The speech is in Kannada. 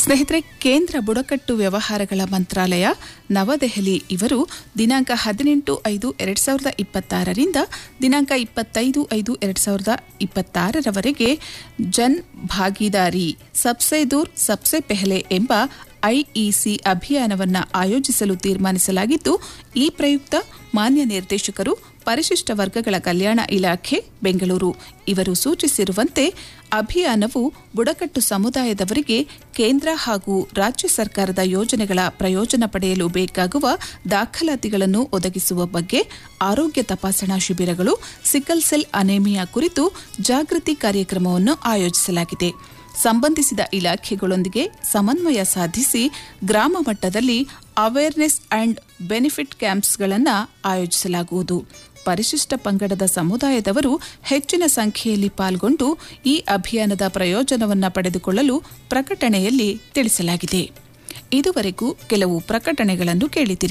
ಸ್ನೇಹಿತರೆ ಕೇಂದ್ರ ಬುಡಕಟ್ಟು ವ್ಯವಹಾರಗಳ ಮಂತ್ರಾಲಯ ನವದೆಹಲಿ ಇವರು ದಿನಾಂಕ ಹದಿನೆಂಟು ಐದು ಎರಡ್ ಸಾವಿರದ ಇಪ್ಪತ್ತಾರರಿಂದ ದಿನಾಂಕ ಇಪ್ಪತ್ತೈದು ಐದು ಎರಡ್ ಸಾವಿರದ ಇಪ್ಪತ್ತಾರರವರೆಗೆ ಜನ್ ಭಾಗಿದಾರಿ ಸಬ್ಸೆ ದೂರ್ ಸಬ್ಸೆ ಪೆಹಲೆ ಎಂಬ ಐಇಸಿ ಅಭಿಯಾನವನ್ನು ಆಯೋಜಿಸಲು ತೀರ್ಮಾನಿಸಲಾಗಿದ್ದು ಈ ಪ್ರಯುಕ್ತ ಮಾನ್ಯ ನಿರ್ದೇಶಕರು ಪರಿಶಿಷ್ಟ ವರ್ಗಗಳ ಕಲ್ಯಾಣ ಇಲಾಖೆ ಬೆಂಗಳೂರು ಇವರು ಸೂಚಿಸಿರುವಂತೆ ಅಭಿಯಾನವು ಬುಡಕಟ್ಟು ಸಮುದಾಯದವರಿಗೆ ಕೇಂದ್ರ ಹಾಗೂ ರಾಜ್ಯ ಸರ್ಕಾರದ ಯೋಜನೆಗಳ ಪ್ರಯೋಜನ ಪಡೆಯಲು ಬೇಕಾಗುವ ದಾಖಲಾತಿಗಳನ್ನು ಒದಗಿಸುವ ಬಗ್ಗೆ ಆರೋಗ್ಯ ತಪಾಸಣಾ ಶಿಬಿರಗಳು ಸಿಕಲ್ ಸೆಲ್ ಅನೇಮಿಯಾ ಕುರಿತು ಜಾಗೃತಿ ಕಾರ್ಯಕ್ರಮವನ್ನು ಆಯೋಜಿಸಲಾಗಿದೆ ಸಂಬಂಧಿಸಿದ ಇಲಾಖೆಗಳೊಂದಿಗೆ ಸಮನ್ವಯ ಸಾಧಿಸಿ ಗ್ರಾಮ ಮಟ್ಟದಲ್ಲಿ ಅವೇರ್ನೆಸ್ ಅಂಡ್ ಬೆನಿಫಿಟ್ ಕ್ಯಾಂಪ್ಸ್ಗಳನ್ನು ಆಯೋಜಿಸಲಾಗುವುದು ಪರಿಶಿಷ್ಟ ಪಂಗಡದ ಸಮುದಾಯದವರು ಹೆಚ್ಚಿನ ಸಂಖ್ಯೆಯಲ್ಲಿ ಪಾಲ್ಗೊಂಡು ಈ ಅಭಿಯಾನದ ಪ್ರಯೋಜನವನ್ನು ಪಡೆದುಕೊಳ್ಳಲು ಪ್ರಕಟಣೆಯಲ್ಲಿ ತಿಳಿಸಲಾಗಿದೆ ಇದುವರೆಗೂ ಕೆಲವು ಪ್ರಕಟಣೆಗಳನ್ನು ಕೇಳಿದಿರಿ